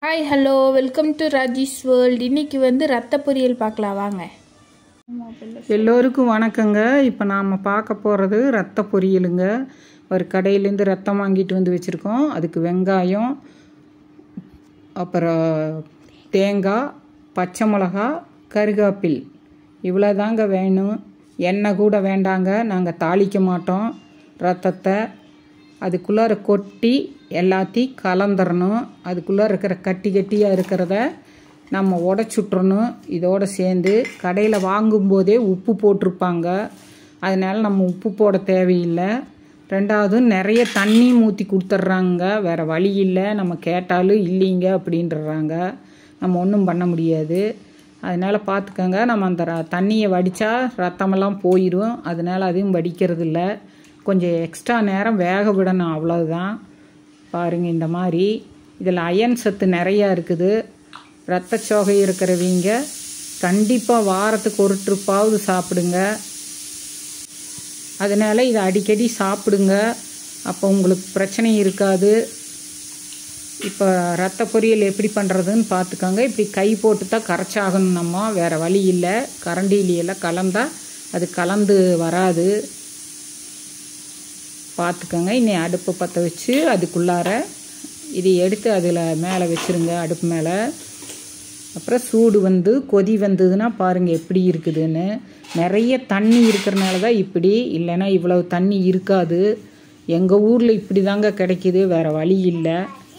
hi hello welcome to Rajesh world இன்னைக்கு வந்து ரத்த பொரியல் பார்க்கலாம் வாங்க எல்லோருக்கும் வணக்கங்க இப்போ நாம் பார்க்க போகிறது ரத்த பொரியலுங்க ஒரு கடையிலேருந்து ரத்தம் வாங்கிட்டு வந்து வச்சுருக்கோம் அதுக்கு வெங்காயம் அப்புறம் தேங்காய் பச்சை மிளகா கருகாப்பில் இவ்வளோ தாங்க வேணும் எண்ணெய் கூட வேண்டாங்க நாங்கள் தாளிக்க மாட்டோம் ரத்தத்தை அதுக்குள்ளார கொட்டி எல்லாத்தையும் கலந்துடணும் அதுக்குள்ளார இருக்கிற கட்டி கட்டியாக இருக்கிறத நம்ம உடச்சுட்றணும் இதோடு சேர்ந்து கடையில் வாங்கும்போதே உப்பு போட்டிருப்பாங்க அதனால் நம்ம உப்பு போட தேவையில்லை ரெண்டாவது நிறைய தண்ணி ஊற்றி கொடுத்துட்றாங்க வேறு வழி இல்லை நம்ம கேட்டாலும் இல்லைங்க அப்படின்றாங்க நம்ம ஒன்றும் பண்ண முடியாது அதனால் பார்த்துக்கோங்க நம்ம அந்த ர தண்ணியை வடித்தா ரத்தமெல்லாம் போயிடும் அதனால் அதையும் வடிக்கிறது இல்லை கொஞ்சம் எக்ஸ்ட்ரா நேரம் வேக விடணும் அவ்வளவுதான் பாருங்கள் இந்த மாதிரி இதில் அயன் சத்து நிறையா இருக்குது ரத்த சோகை இருக்கிறவங்க கண்டிப்பாக வாரத்துக்கு ஒரு ட்ரிப்பாவது சாப்பிடுங்க அதனால் இதை அடிக்கடி சாப்பிடுங்க அப்போ உங்களுக்கு பிரச்சனை இருக்காது இப்போ ரத்த பொரியல் எப்படி பண்ணுறதுன்னு பார்த்துக்கோங்க இப்படி கை போட்டு தான் கரைச்சாகணும் நம்ம வேறு வழி இல்லை கரண்டியிலையெல்லாம் கலந்தால் அது கலந்து வராது பார்த்துக்கோங்க இனி அடுப்பு பற்ற வச்சு அதுக்குள்ளார இதை எடுத்து அதில் மேலே வச்சுருங்க அடுப்பு மேலே அப்புறம் சூடு வந்து கொதி வந்ததுன்னா பாருங்கள் எப்படி இருக்குதுன்னு நிறைய தண்ணி இருக்கிறனால தான் இப்படி இல்லைன்னா இவ்வளவு தண்ணி இருக்காது எங்கள் ஊரில் இப்படி தாங்க கிடைக்கிது வேறு வழி இல்லை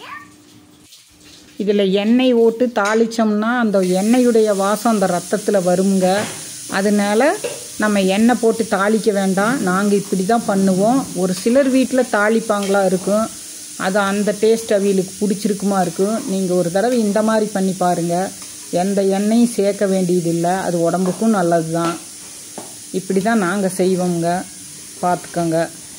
இதில் எண்ணெய் ஓட்டு தாளித்தோம்னா அந்த எண்ணெயுடைய வாசம் அந்த ரத்தத்தில் வருங்க அதனால நம்ம எண்ணெய் போட்டு தாளிக்க வேண்டாம் நாங்கள் இப்படி தான் பண்ணுவோம் ஒரு சிலர் வீட்டில் தாளிப்பாங்களா இருக்கும் அது அந்த டேஸ்ட் அவங்களுக்கு பிடிச்சிருக்குமா இருக்கும் நீங்கள் ஒரு தடவை இந்த மாதிரி பண்ணி பாருங்கள் எந்த எண்ணெயும் சேர்க்க வேண்டியதில்லை அது உடம்புக்கும் நல்லது தான் இப்படி தான் நாங்கள் செய்வோங்க பார்த்துக்கோங்க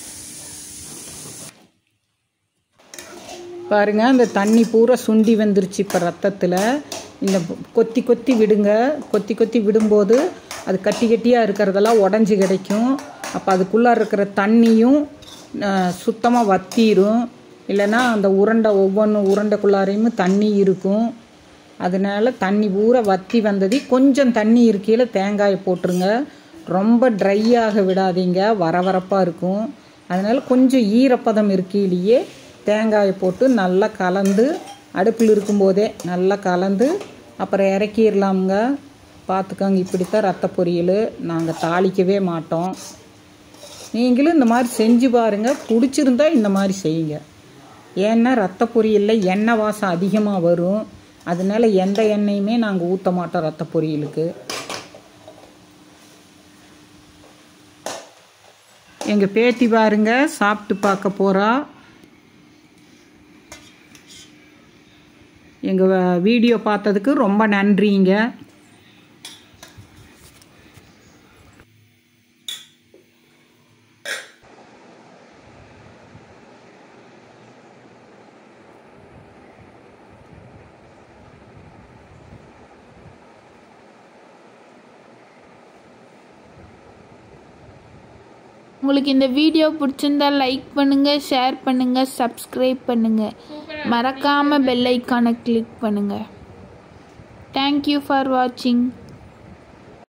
பாருங்க அந்த தண்ணி பூரா சுண்டி வந்துருச்சு இப்போ ரத்தத்தில் இந்த கொத்தி கொத்தி விடுங்க கொத்தி கொத்தி விடும்போது அது கட்டி கட்டியாக இருக்கிறதெல்லாம் உடஞ்சி கிடைக்கும் அப்போ அதுக்குள்ளே இருக்கிற தண்ணியும் சுத்தமாக வத்திரும் இல்லைன்னா அந்த உருண்டை ஒவ்வொன்று உருண்டைக்குள்ளாரையும் தண்ணி இருக்கும் அதனால தண்ணி பூரா வத்தி வந்தது கொஞ்சம் தண்ணி இருக்கையில் தேங்காயை போட்டுருங்க ரொம்ப ட்ரையாக விடாதீங்க வரவரப்பாக இருக்கும் அதனால் கொஞ்சம் ஈரப்பதம் இருக்கையிலேயே தேங்காயை போட்டு நல்லா கலந்து அடுப்பில் இருக்கும்போதே நல்லா கலந்து அப்புறம் இறக்கிடலாமுங்க பார்த்துக்கோங்க இப்படித்தான் ரத்த பொரியல் நாங்கள் தாளிக்கவே மாட்டோம் நீங்களும் இந்த மாதிரி செஞ்சு பாருங்கள் பிடிச்சிருந்தா இந்த மாதிரி செய்யுங்க ஏன்னா ரத்த பொரியலில் எண்ணெய் வாசம் அதிகமாக வரும் அதனால எந்த எண்ணெயுமே நாங்கள் ஊற்ற மாட்டோம் ரத்த பொரியலுக்கு எங்கள் பேத்தி பாருங்க சாப்பிட்டு பார்க்க போகிறா எங்கள் வீடியோ பார்த்ததுக்கு ரொம்ப நன்றிங்க உங்களுக்கு இந்த வீடியோ பிடிச்சிருந்தா லைக் பண்ணுங்க ஷேர் பண்ணுங்க சப்ஸ்கிரைப் பண்ணுங்க மறக்காம பெல் ஐக்கானை கிளிக் பண்ணுங்க தேங்க்யூ ஃபார் வாட்சிங்